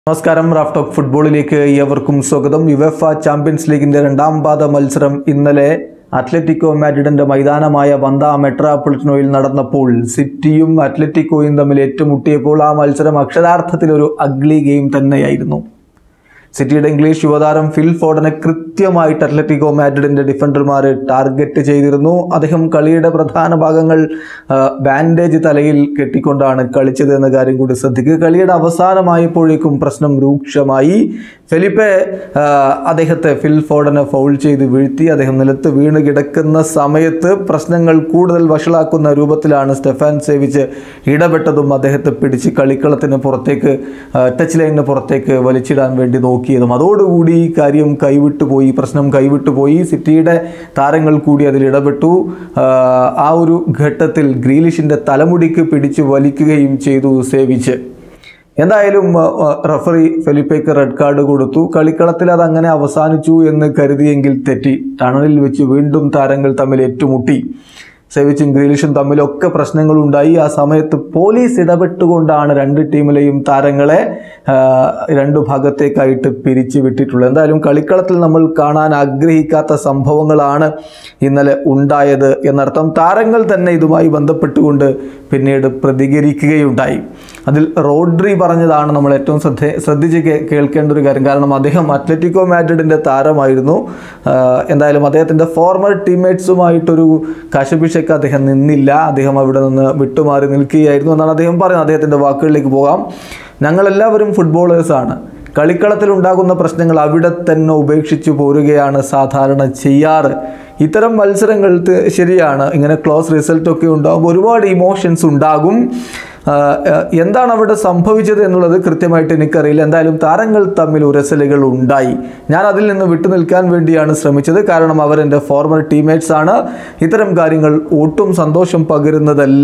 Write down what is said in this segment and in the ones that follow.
നമസ്കാരം Raf talk ഫുട്ബോളിലേക്ക് ഏവർക്കും സ്വാഗതം യുവഫ ചാമ്പ്യൻസ് ലീഗിന്റെ രണ്ടാം പാദ മത്സരം ഇന്നലെ അത്ലറ്റിക്കോ മാഡ്രിഡിന്റെ മൈതാനമായ വന്ത മെട്രാപ്പൊളിറ്റനോയിൽ നടന്നപ്പോൾ സിറ്റിയും അത്ലറ്റിക്കോയും തമ്മിൽ ഏറ്റുമുട്ടിയപ്പോൾ ആ മത്സരം അക്ഷരാർത്ഥത്തിൽ ഒരു അഗ്ലി ഗെയിം തന്നെയായിരുന്നു സിറ്റിയുടെ ഇംഗ്ലീഷ് യുവതാരം ഫിൽ ഫോർഡനെ കൃത്യമായിട്ട് അത്ലറ്റിക്കോ മാഡ്രിഡിന്റെ ഡിഫൻഡർമാർ ടാർഗറ്റ് ചെയ്തിരുന്നു അദ്ദേഹം കളിയുടെ പ്രധാന ഭാഗങ്ങൾ ആ, ബാൻഡേജ് തലയിൽ കെട്ടിക്കൊണ്ടാണ് കളിച്ചത് എന്ന കാര്യം കൂടി ശ്രദ്ധിക്കുക കളിയുടെ അവസാനമായപ്പോഴേക്കും പ്രശ്നം രൂക്ഷമായി ഫെലിപ്പെ ആ, അദ്ദേഹത്തെ ഫിൽ ഫോർഡനെ ഫൗൾ ചെയ്ത് വീഴ്ത്തി അദ്ദേഹം നിലത്ത് വീണ് കിടക്കുന്ന സമയത്ത് പ്രശ്നങ്ങൾ കൂടുതൽ വഷളാക്കുന്ന രൂപത്തിലാണ് സ്റ്റെഫാൻ സേവിച്ച് ഇടപെട്ടതും അദ്ദേഹത്തെ പിടിച്ച് കളിക്കളത്തിന് പുറത്തേക്ക് ആ, ടച്ച് ലൈനിന് പുറത്തേക്ക് വലിച്ചിടാൻ വേണ്ടി നോക്കിയതും അതോടുകൂടി ഈ കാര്യം കൈവിട്ടു പോയി പ്രശ്നം കൈവിട്ടു പോയി സിറ്റിയുടെ താരങ്ങൾ കൂടി അതിൽ ഇടപെട്ടു ആ, ആ ഒരു ഘട്ടത്തിൽ ഗ്രീലിഷിൻ്റെ തലമുടിക്ക് പിടിച്ച് വലിക്കുകയും ചെയ്തു സേവിച്ച് എന്തായാലും ആ, ആ, റഫറി ഫെലിപ്പയ്ക്ക് റെഡ് കാർഡ് കൊടുത്തു കളിക്കളത്തിൽ അത് അങ്ങനെ അവസാനിച്ചു എന്ന് കരുതിയെങ്കിൽ തെറ്റി ടണലിൽ വെച്ച് വീണ്ടും താരങ്ങൾ തമ്മിൽ ഏറ്റുമുട്ടി സേവിച്ചും ഗ്രീലിഷും തമ്മിലൊക്കെ പ്രശ്നങ്ങളുണ്ടായി ആ സമയത്ത് പോലീസ് ഇടപെട്ടുകൊണ്ടാണ് രണ്ട് ടീമിലെയും താരങ്ങളെ ആ, രണ്ടു ഭാഗത്തേക്കായിട്ട് പിരിച്ചു വിട്ടിട്ടുള്ളത് എന്തായാലും കളിക്കളത്തിൽ നമ്മൾ കാണാൻ ആഗ്രഹിക്കാത്ത സംഭവങ്ങളാണ് ഇന്നലെ ഉണ്ടായത് എന്നർത്ഥം താരങ്ങൾ തന്നെ ഇതുമായി ബന്ധപ്പെട്ടുകൊണ്ട് പിന്നീട് പ്രതികരിക്കുകയുണ്ടായി അതിൽ റോഡ്രി പറഞ്ഞതാണ് നമ്മൾ ഏറ്റവും ശ്രദ്ധ ശ്രദ്ധിച്ച് കേ- കേൾക്കേണ്ട ഒരു കാര്യം കാരണം അദ്ദേഹം അത്ലറ്റിക്കോ മാഡ്രിഡിൻ്റെ താരമായിരുന്നു ആ, എന്തായാലും അദ്ദേഹത്തിൻ്റെ ഫോർമർ ടീംമേറ്റ്സുമായിട്ടൊരു കശപിശക്ക് അദ്ദേഹം നിന്നില്ല അദ്ദേഹം അവിടെ നിന്ന് വിട്ടുമാറി നിൽക്കുകയായിരുന്നു എന്നാണ് അദ്ദേഹം പറയുന്നത് അദ്ദേഹത്തിൻ്റെ വാക്കുകളിലേക്ക് പോകാം ഞങ്ങളെല്ലാവരും ഫുട്ബോളേഴ്സാണ് കളിക്കളത്തിൽ ഉണ്ടാകുന്ന പ്രശ്നങ്ങൾ അവിടെ തന്നെ ഉപേക്ഷിച്ചു പോരുകയാണ് സാധാരണ ചെയ്യാറ് ഇത്തരം മത്സരങ്ങൾ ത- ശരിയാണ് ഇങ്ങനെ ക്ലോസ് റിസൾട്ടൊക്കെ ഉണ്ടാകുമ്പോൾ ഒരുപാട് ഇമോഷൻസ് ഉണ്ടാകും ആ, ആ, എന്താണ് അവിടെ സംഭവിച്ചത് എന്നുള്ളത് കൃത്യമായിട്ട് എനിക്കറിയില്ല എന്തായാലും താരങ്ങൾ തമ്മിൽ ഉരസലുകൾ ഉണ്ടായി ഞാൻ അതിൽ നിന്ന് വിട്ടു നിൽക്കാൻ വേണ്ടിയാണ് ശ്രമിച്ചത് കാരണം അവർ എൻ്റെ ഫോർമർ ടീംമേറ്റ്സ് ആണ് ഇത്തരം കാര്യങ്ങൾ ഒട്ടും സന്തോഷം പകരുന്നതല്ല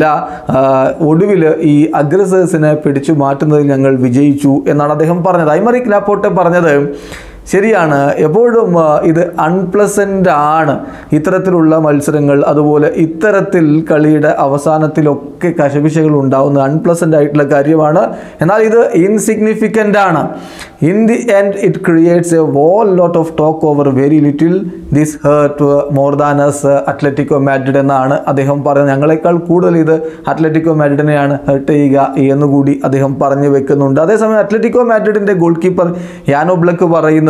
ഒടുവിൽ ഈ അഗ്രസേഴ്സിനെ പിടിച്ചു മാറ്റുന്നതിൽ ഞങ്ങൾ വിജയിച്ചു എന്നാണ് അദ്ദേഹം പറഞ്ഞത് ഐമറി ക്ലാപ്പോട്ടെ പറഞ്ഞത് ശരിയാണ് എപ്പോഴും ആ, ഇത് അൺപ്ലസൻ്റ് ആണ് ഇത്തരത്തിലുള്ള മത്സരങ്ങൾ അതുപോലെ ഇത്തരത്തിൽ കളിയുടെ അവസാനത്തിലൊക്കെ കശപിശകൾ ഉണ്ടാവുന്ന അൺപ്ലസൻ്റ് ആയിട്ടുള്ള കാര്യമാണ് എന്നാൽ ഇത് ഇൻസിഗ്നിഫിക്കൻ്റ് ആണ് in the end it creates a whole lot of talk over very little this hurt more than എസ് അത്ലറ്റിക്കോ മാഡ്രിഡ് എന്നാണ് അദ്ദേഹം പറയുന്നത് ഞങ്ങളെക്കാൾ കൂടുതൽ ഇത് അത്ലറ്റിക്കോ മാഡ്രിഡിനെയാണ് ഹേർട്ട് ചെയ്യുക എന്നുകൂടി അദ്ദേഹം പറഞ്ഞു വെക്കുന്നുണ്ട് അതേസമയം അത്ലറ്റിക്കോ മാഡ്രിഡിൻ്റെ ഗോൾ കീപ്പർ യാനോ ബ്ലക്ക് പറയുന്നത്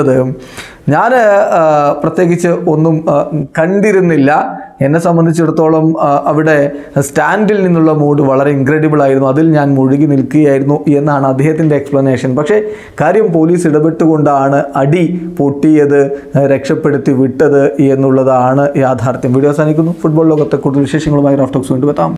ഞാൻ പ്രത്യേകിച്ച് ഒന്നും ആ, കണ്ടിരുന്നില്ല എന്നെ സംബന്ധിച്ചിടത്തോളം ആ, അവിടെ സ്റ്റാൻഡിൽ നിന്നുള്ള മൂഡ് വളരെ ഇൻക്രെഡിബിൾ ആയിരുന്നു അതിൽ ഞാൻ മുഴുകി നിൽക്കുകയായിരുന്നു എന്നാണ് അദ്ദേഹത്തിൻ്റെ എക്സ്പ്ലനേഷൻ പക്ഷേ കാര്യം പോലീസ് ഇടപെട്ടുകൊണ്ടാണ് അടി പൊട്ടിയത് ആ, രക്ഷപ്പെടുത്തി വിട്ടത് എന്നുള്ളതാണ് യാഥാർത്ഥ്യം വീഡിയോ അവസാനിക്കുന്നു ഫുട്ബോൾ ലോകത്തെ കൂടുതൽ വിശേഷങ്ങളുമായി റാഫ്റ്റോക്സ് വീണ്ടും എത്താം